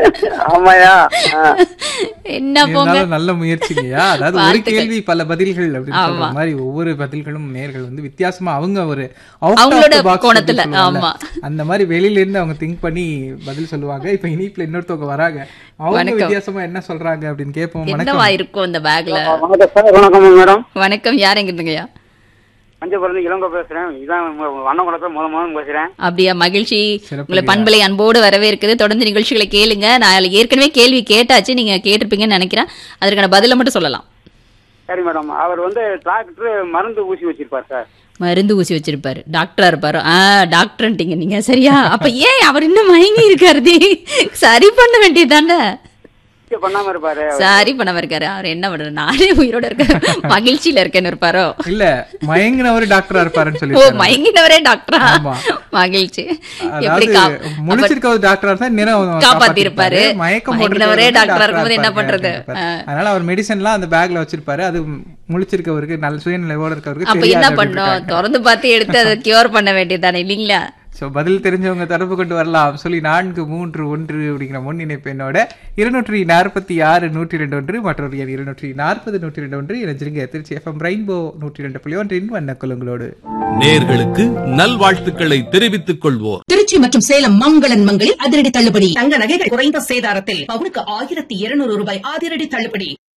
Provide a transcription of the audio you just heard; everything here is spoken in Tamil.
ஆமாயா ஆ. என்ன போங்க இருந்தாலும் நல்ல முயற்சிங்கய்யா அதாவது ஒரு வாழ்த்துக்கள். கேள்வி பல பதில்கள் அப்படின்னு சொல்ற ஆமா. மாதிரி ஒவ்வொரு பதில்களும் நேர்கள் வந்து வித்தியாசமா அவங்க ஒரு out of அவங்களோட the box கோணத்துல, அப்படின்னு சொல்லுவாங்கல்ல. ஆமா. அந்த மாதிரி வெளியில இருந்து அவங்க திங்க் பண்ணி பதில் சொல்லுவாங்க இப்ப இனிப்புல இன்னொருத்தவங்க வராங்க அவங்க வணக்கம். வித்தியாசமா என்ன சொல்றாங்க அப்படின்னு கேட்போம் என்னவா வணக்கம் இருக்கும் இந்த பேக்ல வணக்கம் சார் வணக்கம் மேடம் வணக்கம் யார் எங்க இருந்துங்கய்யா பஞ்சபுரம் இளங்கோ பேசுறேன் இதான் வண்ணகுளத்தை முத முதல் பேசுறேன் அப்படியா மகிழ்ச்சி சிறப்பு உங்களை பண்பலை அன்போடு வரவேற்குது தொடர்ந்து நிகழ்ச்சிகளை கேளுங்க நான் ஏற்கனவே கேள்வி கேட்டாச்சு நீங்க கேட்டிருப்பீங்கன்னு நினைக்கிறேன் அதற்கான பதில மட்டும் சொல்லலாம் சரி மேடம் அவர் வந்து டாக்டர் மருந்து ஊசி வச்சிருப்பார் சார் மருந்து ஊசி வச்சிருப்பாரு டாக்டரா இருப்பாரு ஆ டாக்டர்ன்ட்டீங்க நீங்க சரியா அப்ப ஏன் அவர் இன்னும் மயங்கி இருக்காருதி சரி பண்ண வேண்டியதானே சிகிச்சை பண்ணாம இருப்பாரு சரி பண்ண இருக்காரு அவர் என்ன பண்றாரு நானே உயிரோட இருக்க மகிழ்ச்சியில இருக்கேன்னு இருப்பாரோ இல்ல மயங்கினவர் டாக்டரா இருப்பாருன்னு ஓ சொல்லி மயங்கினவரே டாக்டரா ஆமா. மகிழ்ச்சி எப்படி அதாவது கா- முழிச்சிருக்கவர் டாக்டரா இருந்தா நேரம் காப்பாத்திருப்பாரு. மயக்கம் மயங்கினவரே போட்டுருக்கவர் டாக்டரா டாக்டரா இருக்கும்போது என்ன இருப்பாரு பண்றது? அப்படின்றாரு. அதனால அவர் மெடிசன்லாம் அந்த பேக்ல வச்சிருப்பாரு அது முழிச்சிருக்கவருக்கு நல்ல சுயநிலையோட இருக்கவருக்கு அப்ப தெரியாது என்ன அப்படின்னு பண்ணோம் இருக்காங்க. திறந்து பார்த்து எடுத்து அதை கியூர் பண்ண வேண்டியதானே இல்லீங்களா சோ பதில் தெரிஞ்சவங்க தொடர்பு கொண்டு வரலாம் சொல்லி நான்கு மூன்று ஒன்று அப்படிங்கிற முன்னிணைப்பு என்னோட இருநூற்றி நாற்பத்தி ஆறு நூற்றி ரெண்டு ஒன்று மற்றொரு எண் இருநூற்றி நாற்பது நூற்றி ரெண்டு ஒன்று இணைஞ்சிருங்க திருச்சி எஃப்எம் ரெயின்போ நூற்றி ரெண்டு புள்ளி ஒன்றின் வண்ணக்குழுங்களோடு நேர்களுக்கு நல்வாழ்த்துக்களை தெரிவித்துக் கொள்வோர் திருச்சி மற்றும் சேலம் மங்களன் மங்களில் அதிரடி தள்ளுபடி தங்க நகைகள் குறைந்த சேதாரத்தில் பவுனுக்கு ஆயிரத்தி இருநூறு ரூபாய் அதிரடி தள்ளுபடி